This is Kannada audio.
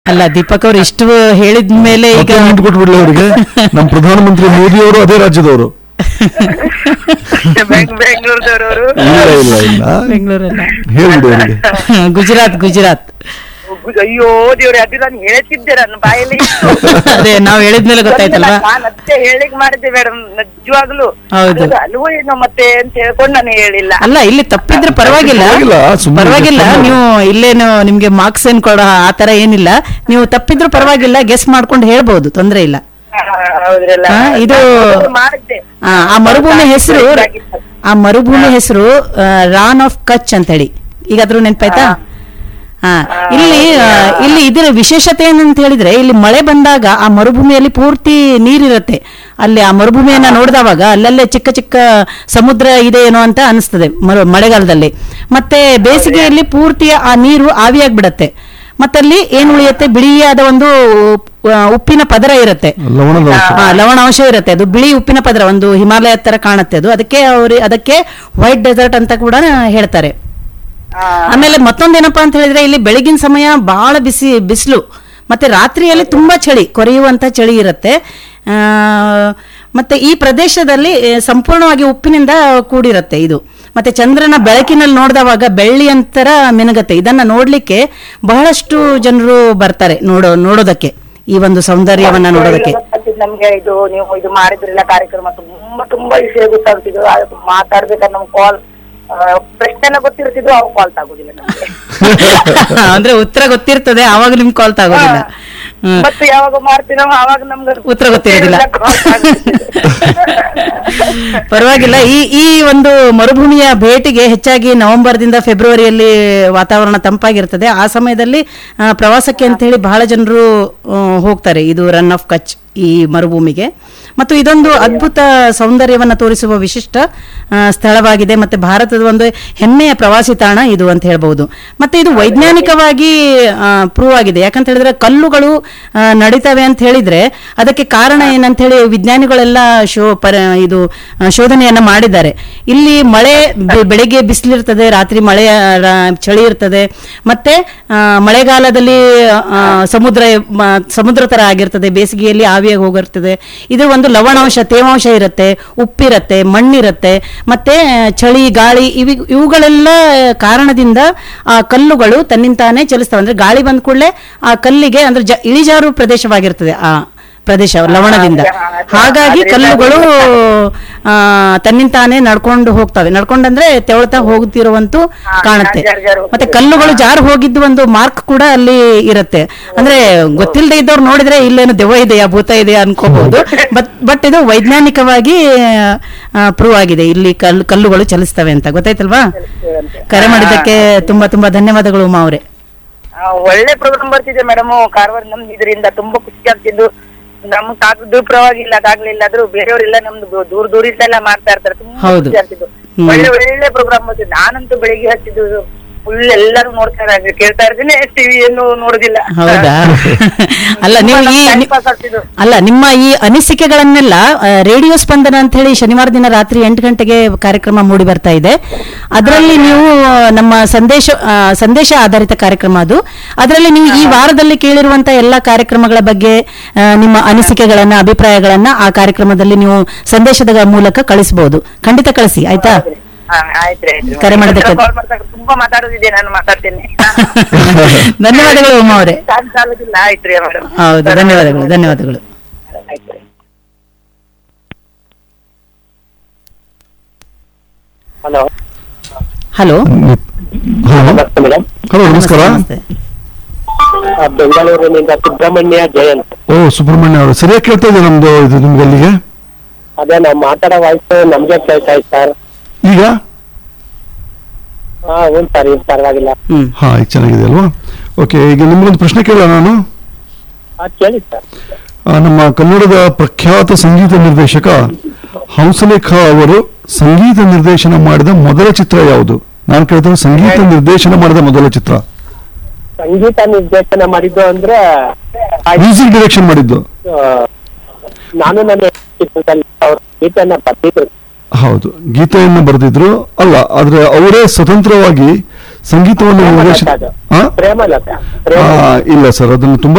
ಅಲ್ಲ ದೀಪಕ್ ಅವ್ರು ಇಷ್ಟು ಹೇಳಿದ ಮೇಲೆ ಈಗ ಮತ್ತೆ ಮುಂದೆ ಕೊಟ್ಬಿಡ್ಲಿ ಅವರಿಗೆ ನಮ್ಮ ಪ್ರಧಾನಮಂತ್ರಿ ಮೋದಿ ಅವರು ಅದೇ ರಾಜ್ಯದವರು ಬೆಂಗ್- ಬೆಂಗಳೂರದವ್ರವ್ರು ಇಲ್ಲ ಇಲ್ಲ ಇಲ್ಲ ಬೆಂಗಳೂರಲ್ಲ ಹೇಳ್ಬಿಡಿ ಅವರಿಗೆ ಗುಜರಾತ್ ಗುಜರಾತ್ ಅಯ್ಯೋ ದೇವ್ರೆ ಅದು ನಾನು ಹೇಳ್ತಿದ್ದೆ ನನ್ನ ಬಾಯಲ್ಲಿ ಅದೇ ನಾವ್ ಹೇಳಿದ್ಮೇಲೆ ಗೊತ್ತಾಯ್ತಲ್ವಾ ನಾನು ಅಷ್ಟೇ ಹೇಳಿಕ್ ಮಾಡಿದ್ದೆ ಮೇಡಮ್ ನಿಜವಾಗ್ಲು ಹೌದು. ಅದು ಅಲ್ವೋ ಏನೋ ಮತ್ತೆ ಅಂತ ಹೇಳ್ಕೊಂಡು ನಾನು ಹೇಳಿಲ್ಲ ಅಲ್ಲ ಇಲ್ಲಿ ತಪ್ಪಿದ್ರೆ ಪರವಾಗಿಲ್ಲ ಪರವಾಗಿಲ್ಲ, ಸುಮ್ನೆ ಪರವಾಗಿಲ್ಲ ಸುಮ್ನೆ. ನೀವು ಇಲ್ಲೇನು ನಿಮ್ಗೆ ಮಾರ್ಕ್ಸ್ ಏನ್ ಕೊಡೋ ಆ ತರ ಏನಿಲ್ಲ ನೀವು ತಪ್ಪಿದ್ರು ಪರವಾಗಿಲ್ಲ ಗೆಸ್ ಮಾಡ್ಕೊಂಡು ಹೇಳ್ಬಹುದು ತೊಂದ್ರೆ ಇಲ್ಲ ಆ, ಹೌದ್ರಲ್ಲ ಹಾ, ಇದು ನಾನು ಮಾಡಿದ್ದೆ ಆ, ಆ ಮರುಭೂಮಿ ಹೆಸರು ಆ ಮರುಭೂಮಿ ಹೆಸರು ರಾನ್ ಆಫ್ ಕಚ್ ಅಂತ ಹೇಳಿ ಈಗ ಅದ್ರ ನೆನ್ಪಾಯ್ತಾ ಹಾ ಇಲ್ಲಿ ಆ, ಇಲ್ಲಿ ಇದರ ವಿಶೇಷತೆ ಏನಂತ ಹೇಳಿದ್ರೆ ಇಲ್ಲಿ ಮಳೆ ಬಂದಾಗ ಆ ಮರುಭೂಮಿಯಲ್ಲಿ ಪೂರ್ತಿ ನೀರಿರುತ್ತೆ ಅಲ್ಲಿ ಆ ಮರುಭೂಮಿಯನ್ನ ನೋಡಿದವಾಗ ಅಲ್ಲಲ್ಲೇ ಚಿಕ್ಕ ಚಿಕ್ಕ ಸಮುದ್ರ ಇದೆ ಏನೋ ಅಂತ ಅನಿಸ್ತದೆ ಮರು ಮಳೆಗಾಲದಲ್ಲಿ ಮತ್ತೆ ಬೇಸಿಗೆಯಲ್ಲಿ ಪೂರ್ತಿ ಆ ನೀರು ಆವಿಯಾಗ್ಬಿಡತ್ತೆ ಮತ್ತಲ್ಲಿ ಏನ್ ಉಳಿಯುತ್ತೆ ಬಿಳಿಯಾದ ಒಂದು ಆ, ಉಪ್ಪಿನ ಪದರ ಇರುತ್ತೆ ಲವಣದ ಅಂಶ. ಆ, ಲವಣಾಂಶ ಇರುತ್ತೆ ಅದು ಬಿಳಿ ಉಪ್ಪಿನ ಪದರ ಒಂದು ಹಿಮಾಲಯ ತರ ಕಾಣುತ್ತೆ ಅದು ಅದಕ್ಕೆ ಅವ್ರಿ ಅದಕ್ಕೆ ವೈಟ್ ಡೆಸರ್ಟ್ ಅಂತ ಕೂಡ ಹೇಳ್ತಾರೆ ಆ, ಆಮೇಲೆ ಮತ್ತೊಂದೇನಪ್ಪಾ ಅಂತ ಹೇಳಿದ್ರೆ ಇಲ್ಲಿ ಬೆಳಗಿನ ಸಮಯ ಬಹಳ ಬಿಸಿ ಬಿಸಿಲು ಮತ್ತೆ ರಾತ್ರಿಯಲ್ಲಿ ತುಂಬಾ ಚಳಿ ಕೊರೆಯುವಂತ ಚಳಿ ಇರುತ್ತೆ ಆ, ಮತ್ತೆ ಈ ಪ್ರದೇಶದಲ್ಲಿ ಆ, ಸಂಪೂರ್ಣವಾಗಿ ಉಪ್ಪಿನಿಂದ ಕೂಡಿರುತ್ತೆ ಇದು ಮತ್ತೆ ಚಂದ್ರನ ಬೆಳಕಿನಲ್ಲಿ ನೋಡಿದವಾಗ ಬೆಳ್ಳಿಯಂತರ ಮಿನುಗತ್ತೆ ಇದನ್ನ ನೋಡ್ಲಿಕ್ಕೆ ಬಹಳಷ್ಟು ಜನರು ಬರ್ತಾರೆ ನೋಡೋ ನೋಡೋದಕ್ಕೆ ಈ ಒಂದು ಸೌಂದರ್ಯವನ್ನ ನೋಡೋದಕ್ಕೆ ಗೊತ್ತಾಗ್ತಿತ್ತು ನಮ್ಗೆ ಇದು ನೀವು ಇದು ಮಾಡಿದ್ರಿಲ್ಲ ಕಾರ್ಯಕ್ರಮ ತುಂಬಾ ತುಂಬಾ ವಿಷಯ ಗೊತ್ತಾಗ್ತಿದ್ರು ಅದು ಮಾತಾಡ್ಬೇಕಾದ್ರೆ ನಮ್ ಕಾಲ್ ಪ್ರಶ್ನೆನ ಗೊತ್ತಿರ್ತಿದ್ರು ಅವ್ ಕಾಲ್ ತಗೋದಿಲ್ಲ ನಮ್ಗೆ ಅಂದ್ರೆ ಉತ್ತರ ಗೊತ್ತಿರ್ತದೆ ಆವಾಗ ನಿಮ್ ಕಾಲ್ ತಗೋದಿಲ್ಲ ಹ್ಮ್. ಮತ್ತೆ ಯಾವಾಗ ಮಾಡ್ತೀನೋ ಅವಾಗ ನಮ್ಗೆ ಉತ್ತರ ಗೊತ್ತಿರೋದಿಲ್ಲ. call ತಗೋದಿಲ್ಲ. ಪರವಾಗಿಲ್ಲ ಈ ಈ ಒಂದು ಮರುಭೂಮಿಯ ಭೇಟಿಗೆ ಹೆಚ್ಚಾಗಿ ನವೆಂಬರ್ದಿಂದ ಫೆಬ್ರವರಿಯಲ್ಲಿ ವಾತಾವರಣ ತಂಪಾಗಿರ್ತದೆ ಆ ಸಮಯದಲ್ಲಿ ಆ, ಪ್ರವಾಸಕ್ಕೆ ಅಂತ ಹೇಳಿ ಬಹಳ ಜನರು ಆ, ಹೋಗ್ತಾರೆ ಇದು ರನ್ ಆಫ್ ಕಚ್ ಈ ಮರುಭೂಮಿಗೆ ಮತ್ತು ಇದೊಂದು ಅದ್ಭುತ ಸೌಂದರ್ಯವನ್ನ ತೋರಿಸುವ ವಿಶಿಷ್ಟ ಆ, ಸ್ಥಳವಾಗಿದೆ ಮತ್ತೆ ಭಾರತದ ಒಂದು ಹೆಮ್ಮೆಯ ಪ್ರವಾಸಿ ತಾಣ ಇದು ಅಂತ ಹೇಳ್ಬಹುದು ಮತ್ತೆ ಇದು ವೈಜ್ಞಾನಿಕವಾಗಿ ಪ್ರೂವ್ ಆಗಿದೆ ಯಾಕಂತ ಹೇಳಿದ್ರೆ ಕಲ್ಲುಗಳು ಆ, ನಡೀತವೆ ಅಂತ ಹೇಳಿದ್ರೆ ಅದಕ್ಕೆ ಕಾರಣ ಏನಂತ ಹೇಳಿ ವಿಜ್ಞಾನಿಗಳೆಲ್ಲ ಶೋ ಪರ ಇದು ಆ, ಶೋಧನೆಯನ್ನ ಮಾಡಿದ್ದಾರೆ ಇಲ್ಲಿ ಮಳೆ ಬೆ- ಬೆಳಿಗ್ಗೆ ಬಿಸಿಲಿರ್ತದೆ ರಾತ್ರಿ ಮಳೆ ಆ, ರ- ಚಳಿ ಇರ್ತದೆ ಮತ್ತೆ ಆ, ಮಳೆಗಾಲದಲ್ಲಿ ಆ, ಸಮುದ್ರ ಮ- ಸಮುದ್ರ ತರ ಆಗಿರ್ತದೆ ಬೇಸಿಗೆಯಲ್ಲಿ ಆವಿಯಾಗಿ ಹೋಗಿರ್ತದೆ ಇದು ಒಂದು ಲವಣಾಂಶ ತೇವಾಂಶ ಇರುತ್ತೆ ಉಪ್ಪಿರತ್ತೆ ಮಣ್ಣಿರುತ್ತೆ ಮತ್ತೆ ಚಳಿ ಗಾಳಿ ಇವಿ ಇವುಗಳೆಲ್ಲ ಕಾರಣದಿಂದ ಆ ಕಲ್ಲುಗಳು ತನ್ನಿಂತಾನೇ ಚಲಿಸ್ತವೆ ಅಂದ್ರೆ ಗಾಳಿ ಬಂದ ಕೂಡಲೇ ಆ ಕಲ್ಲಿಗೆ ಅಂದ್ರೆ ಜ- ಇಳಿಜಾರು ಪ್ರದೇಶವಾಗಿರ್ತದೆ ಆ ಪ್ರದೇಶ ಲವಣದಿಂದ ಹಾಗಾಗಿ ಕಲ್ಲುಗಳು ಆ, ತನ್ನಿಂತಾನೇ ನಡ್ಕೊಂಡು ಹೋಗ್ತವೆ ನಡ್ಕೊಂಡಂದ್ರೆ ತೆವಳ್ತಾ ಹೋಗುತ್ತಿರುವಂತೂ ಕಾಣುತ್ತೆ ಜಾರ್ ಜಾರ್ ಹೋಗ್ತವೆ. ಮತ್ತೆ ಕಲ್ಲುಗಳು ಜಾರು ಹೋಗಿದ್ದು ಒಂದು ಮಾರ್ಕ್ ಕೂಡ ಅಲ್ಲಿ ಇರುತ್ತೆ ಅಂದ್ರೆ ಗೊತ್ತಿಲ್ಲದೆ ಇದ್ದವ್ರು ನೋಡಿದ್ರೆ ಇಲ್ಲೇನು ದೆವ್ವ ಇದೆಯಾ ಭೂತ ಇದೆಯಾ ಅನ್ಕೋಬಹುದು ಬಟ್ ಬಟ್ ಇದು ವೈಜ್ಞಾನಿಕವಾಗಿ ಪ್ರೂವ್ ಆಗಿದೆ ಇಲ್ಲಿ ಕಲ್ಲು ಕಲ್ಲುಗಳು ಚಲಿಸ್ತವೆ ಅಂತ ಗೊತ್ತಾಯ್ತಲ್ವಾ ಕರೆ ಮಾಡಿದ್ದಕ್ಕೆ ತುಂಬಾ ತುಂಬಾ ಧನ್ಯವಾದಗಳು ಉಮಾ ಅವರೇ ಆ, ಒಳ್ಳೆ ಪ್ರೋಗ್ರಾಮ್ ಬರ್ತಿದೆ ಮೇಡಮ್ ಕಾರವಾರ ನಮ್ದು ಇದರಿಂದ ತುಂಬಾ ಖುಷಿ ಆಗ್ತಿದ್ದು ನಮ್ಗ್ ಸಾಕು ದುರುಪಯೋಗ ಆಗ್ಲಿಲ್ಲ ಆದ್ರೂ ಬೇರೆಯವರೆಲ್ಲ ನಮ್ದು ದೂ- ದೂರ ದೂರಿಂದ ಮಾಡ್ತಾ ಇರ್ತಾರೆ ತುಂಬಾ ಹೌದು. ಖುಷಿ ಆಗ್ತಿದ್ದು ಹ್ಮ್. ಒಳ್ಳೆ ಒಳ್ಳೆ ಪ್ರೋಗ್ರಾಮ್ ಬರ್ತಿದ್ದು ನಾನಂತೂ ಬೆಳಿಗ್ಗೆ ಹಚ್ಚಿದ್ದು ಫುಲ್ ಎಲ್ಲರೂ ನೋಡ್ತಾ ಇದ್ದಾರೆ ಕೇಳ್ತಾ ಇರ್ತೀನಿ ಟಿವಿ ಏನು ನೋಡುದಿಲ್ಲ ಹೌದಾ ಅಲ್ಲ ನೀವು ಈ Time ನಿ- pass ಆಗ್ತಿದ್ದು. ಅಲ್ಲ ನಿಮ್ಮ ಈ ಅನಿಸಿಕೆಗಳನ್ನೆಲ್ಲ ಆ, ರೇಡಿಯೋ ಸ್ಪಂದನ ಅಂತ ಹೇಳಿ ಶನಿವಾರ ದಿನ ರಾತ್ರಿ ಎಂಟು ಗಂಟೆಗೆ ಕಾರ್ಯಕ್ರಮ ಮೂಡಿ ಬರ್ತಾ ಇದೆ ಅದರಲ್ಲಿ ನೀವು ಆ, ನಮ್ಮ ಸಂದೇಶ ಆ, ಸಂದೇಶ ಆಧಾರಿತ ಕಾರ್ಯಕ್ರಮ ಅದು ಅದರಲ್ಲಿ ನೀವು ಈ ವಾರದಲ್ಲಿ ಕೇಳಿರುವಂತ ಎಲ್ಲಾ ಕಾರ್ಯಕ್ರಮಗಳ ಬಗ್ಗೆ ಆ, ನಿಮ್ಮ ಅನಿಸಿಕೆಗಳನ್ನ ಅಭಿಪ್ರಾಯಗಳನ್ನ ಆ ಕಾರ್ಯಕ್ರಮದಲ್ಲಿ ನೀವು ಸಂದೇಶದ ಮೂಲಕ ಕಳಿಸಬಹುದು ಖಂಡಿತ ಕಳಿಸಿ ಆಯ್ತಾ ಹಾ, ಆಯ್ತ್ರಿ ಆಯ್ತ್ರಿ ಕರೆ ಮಾಡಿದ್ದಕ್ಕೆ- Call ಮಾಡ್ದಾಗ ತುಂಬಾ ಮಾತಾಡೋದಿದೆ ನಾನು ಮಾತಾಡ್ತೇನೆ ಧನ್ಯವಾದಗಳು ಉಮಾ ಅವರೇ ಸಾಕು ಸಾಲೋದಿಲ್ಲ ಆಯ್ತ್ರಿ ಮೇಡಮ್ ಹೌದು ಧನ್ಯವಾದಗಳು ಧನ್ಯವಾದಗಳು ಆಯ್ತ್ರಿ ಹಲೋ ಹಲೋ ಹಲೋ ನಮಸ್ತೆ ಮೇಡಮ್ ಹಲೋ ನಮಸ್ಕಾರ ನಮಸ್ತೆ. ಬೆಂಗಳೂರಿನಿಂದ ಸುಬ್ರಹ್ಮಣ್ಯ ಜಯಂತ್ ಓ ಸುಬ್ರಹ್ಮಣ್ಯ ಅವರು ಸರಿಯಾಗಿ ಕೇಳ್ತಾ ಇದೆ ನಮ್ದು ಇದು ನಿಮ್ಗೆ ಅಲ್ಲಿಗೆ ಅದೇ ನಾವು ಮಾತಾಡೋ ವಾಯ್ಸ್ ನಮ್ಗೆ ಕೇಳ್ತಾ ಇತ್ತು ಸರ್ ಈಗ ಹಾ ಹ್ಞೂ ಸರ್ ಇದು ಪರವಾಗಿಲ್ಲ ಹ್ಮ್ ಹಾ ಈಗ ಚೆನ್ನಾಗಿದೆ ಅಲ್ವಾ ಓಕೆ ಈಗ ನಿಮ್ಗೊಂದು ಪ್ರಶ್ನೆ ಕೇಳ ನಾನು ಹಾ ಕೇಳಿ ಸರ್ ಆ, ನಮ್ಮ ಕನ್ನಡದ ಪ್ರಖ್ಯಾತ ಸಂಗೀತ ನಿರ್ದೇಶಕ ಹಂಸಲೇಖ ಅವರು ಸಂಗೀತ ನಿರ್ದೇಶನ ಮಾಡಿದ ಮೊದಲ ಚಿತ್ರ ಯಾವುದು ನಾನು ಕೇಳ್ತೇನೆ ಸಂಗೀತ ನಿರ್ದೇಶನ ಮಾಡಿದ ಮೊದಲ ಚಿತ್ರ ಸಂಗೀತ ನಿರ್ದೇಶನ ಮಾಡಿದ್ದು ಅಂದ್ರೆ ಮ್ಯೂಸಿಕ್ ಡೈರೆಕ್ಷನ್ ಮಾಡಿದ್ದು ಆ, ನಾನು ನನ್ನ ಚಿತ್ರದಲ್ಲಿ ಅವ್ರ ಗೀತೆಯನ್ನ ಬರ್ತಿದ್ರು ಹೌದು ಗೀತೆಯನ್ನು ಬರೆದಿದ್ರು ಅಲ್ಲ ಆದ್ರೆ ಅವರೇ ಸ್ವತಂತ್ರವಾಗಿ ಸಂಗೀತವನ್ನು ನಿರ್ದೇಶನ ಪ್ರೇಮಲತಾ ಅದು. ಆ? ಪ್ರೇಮಲತಾ ಆ, ಪ್ರೇಮ ಇಲ್ಲ ಸರ್ ಅದನ್ನು ತುಂಬಾ